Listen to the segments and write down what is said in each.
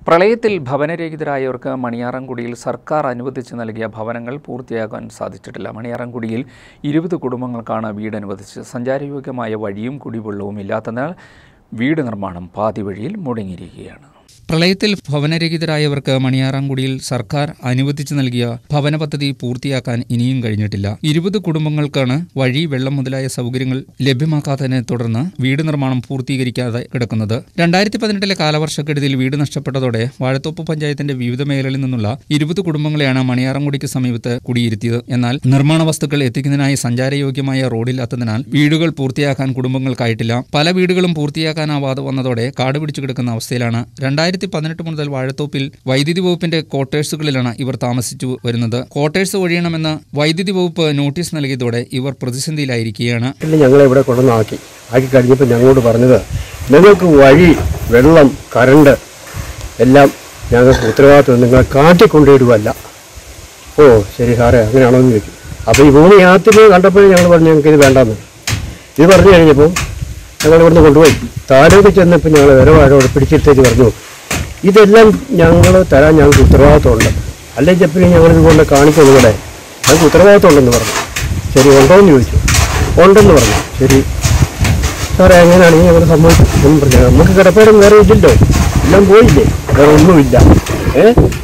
പ്രളയത്തിൽ ഭവനരഹിതരായവർക്ക് മണിയാറൻകുടിയിൽ സർക്കാർ അനുവദിച്ച് നൽകിയ ഭവനങ്ങൾ പൂർത്തിയാക്കാൻ സാധിച്ചിട്ടില്ല മണിയാറൻകുടിയിൽ ഇരുപത് കുടുംബങ്ങൾക്കാണ് വീട് അനുവദിച്ചത് സഞ്ചാരയോഗ്യമായ വഴിയും കുടിവെള്ളവും ഇല്ലാത്തതിനാൽ വീട് നിർമ്മാണം പാതി വഴിയിൽ മുടങ്ങിയിരിക്കുകയാണ് പ്രളയത്തിൽ ഭവനരഹിതരായവർക്ക് മണിയാറാംകുടിയിൽ സർക്കാർ അനുവദിച്ചു നൽകിയ ഭവന പദ്ധതി പൂർത്തിയാക്കാൻ ഇനിയും കഴിഞ്ഞിട്ടില്ല ഇരുപത് കുടുംബങ്ങൾക്കാണ് വഴി വെള്ളം മുതലായ സൗകര്യങ്ങൾ ലഭ്യമാക്കാത്തതിനെ തുടർന്ന് വീട് നിർമ്മാണം പൂർത്തീകരിക്കാതെ കിടക്കുന്നത് രണ്ടായിരത്തി പതിനെട്ടിലെ കാലവർഷക്കെടുതിയിൽ വീട് നഷ്ടപ്പെട്ടതോടെ വാഴത്തോപ്പ് പഞ്ചായത്തിന്റെ വിവിധ മേഖലകളിൽ നിന്നുള്ള ഇരുപത് കുടുംബങ്ങളെയാണ് മണിയാറംകുടിക്ക് സമീപത്ത് കുടിയിരുത്തിയത് എന്നാൽ നിർമ്മാണ വസ്തുക്കൾ എത്തിക്കുന്നതിനായി സഞ്ചാരയോഗ്യമായ റോഡില്ലാത്തതിനാൽ വീടുകൾ പൂർത്തിയാക്കാൻ കുടുംബങ്ങൾക്കായിട്ടില്ല പല വീടുകളും പൂർത്തിയാക്കാനാവാതെ വന്നതോടെ കാട് പിടിച്ചു കിടക്കുന്ന അവസ്ഥയിലാണ് രണ്ടായിരത്തി പതിനെട്ട് മുതൽ വാഴത്തോപ്പിൽ വൈദ്യുതി വകുപ്പിന്റെ ക്വാർട്ടേഴ്സുകളിലാണ് ഇവർ താമസിച്ചു വരുന്നത് ക്വാർട്ടേഴ്സ് ഒഴിയണമെന്ന് വൈദ്യുതി വകുപ്പ് നോട്ടീസ് നൽകിയതോടെ ഇവർ പ്രതിസന്ധിയിലായിരിക്കുകയാണ് പിന്നെ ഞങ്ങളെ ഇവിടെ കൊണ്ടുവന്നാക്കി ആക്കി കഴിഞ്ഞപ്പോൾ ഞങ്ങളോട് പറഞ്ഞത് നിങ്ങൾക്ക് വഴി വെള്ളം കറണ്ട് എല്ലാം ഞങ്ങൾക്ക് ഉത്തരവാദിത്വം നിങ്ങളെ കാട്ടിക്കൊണ്ടിടുവല്ല ഓ ശരി സാറേ അങ്ങനെയാണോ എന്ന് ചോദിക്കും അപ്പോൾ ഈ ഭൂമി യാത്ര കണ്ടപ്പോഴേ ഞങ്ങൾ പറഞ്ഞു ഞങ്ങൾക്ക് ഇത് വേണ്ടെന്ന് ഇത് പറഞ്ഞു കഴിഞ്ഞപ്പോൾ ഞങ്ങൾ ഇവിടുന്ന് കൊണ്ടുപോയി താലൂക്ക് ചെന്നപ്പോൾ ഞങ്ങൾ വിരവാഴോട് പിടിച്ചിട്ടേക്ക് പറഞ്ഞു ഇതെല്ലാം ഞങ്ങൾ തരാൻ ഞങ്ങൾക്ക് ഉത്തരവാദിത്വമുണ്ട് അല്ലെങ്കിൽ ചെപ്പിന് ഞങ്ങൾ ഇതുകൊണ്ട് കാണിക്കുന്നു ഇവിടെ ഞങ്ങൾക്ക് ഉത്തരവാദിത്വം ഉണ്ടെന്ന് പറഞ്ഞു ശരി ഉണ്ടോ എന്ന് ചോദിച്ചു ഉണ്ടെന്ന് പറഞ്ഞു ശരി സാറേ എങ്ങനെയാണെങ്കിൽ ഞങ്ങൾ സമ്മതിച്ചു എന്നും പറഞ്ഞു നമുക്ക് കിടപ്പേടം വേറെ ഇല്ലല്ലോ എല്ലാം പോയില്ലേ വേറെ ഒന്നുമില്ല ഏ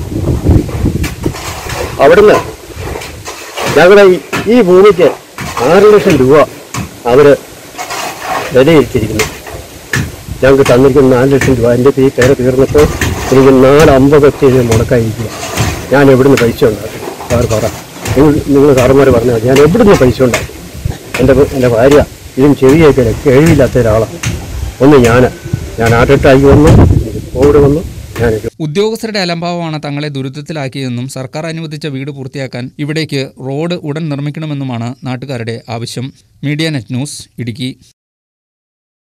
അവിടുന്ന് ഞങ്ങളുടെ ഈ- ഈ ഭൂമിക്ക് ആറ് ലക്ഷം രൂപ അവർ വിലയിരുത്തിയിരിക്കുന്നു ഞങ്ങൾക്ക് തന്നിരിക്കുന്ന നാല് ലക്ഷം രൂപ എൻ്റെ ഈ കയറി തീർന്നപ്പോൾ എനിക്ക് നാല് അമ്പതൊക്കെ മുടക്കായിരിക്കുക ഞാൻ എവിടുന്ന് പൈസ ഉണ്ടാക്കും സാർ പറ നിങ്ങൾ നിങ്ങൾ സാറന്മാർ പറഞ്ഞാൽ മതി. ഞാൻ എവിടുന്ന് പൈസ ഉണ്ടാക്കും എൻ്റെ എൻ്റെ ഭാര്യ ഇതും ചെവിയൊക്കെ കേൾവിയില്ലാത്ത ഒരാളാണ് ഒന്ന് ഞാൻ ഞാൻ ആട്ടിട്ടാക്കി വന്നു എനിക്ക് കോവിഡ് വന്നു ഞാനൊരു ഉദ്യോഗസ്ഥരുടെ അലംഭാവമാണ് തങ്ങളെ ദുരിതത്തിലാക്കിയതെന്നും സർക്കാർ അനുവദിച്ച വീട് പൂർത്തിയാക്കാൻ ഇവിടേക്ക് റോഡ് ഉടൻ നിർമ്മിക്കണമെന്നുമാണ് നാട്ടുകാരുടെ ആവശ്യം മീഡിയ നെറ്റ് ന്യൂസ് ഇടുക്കി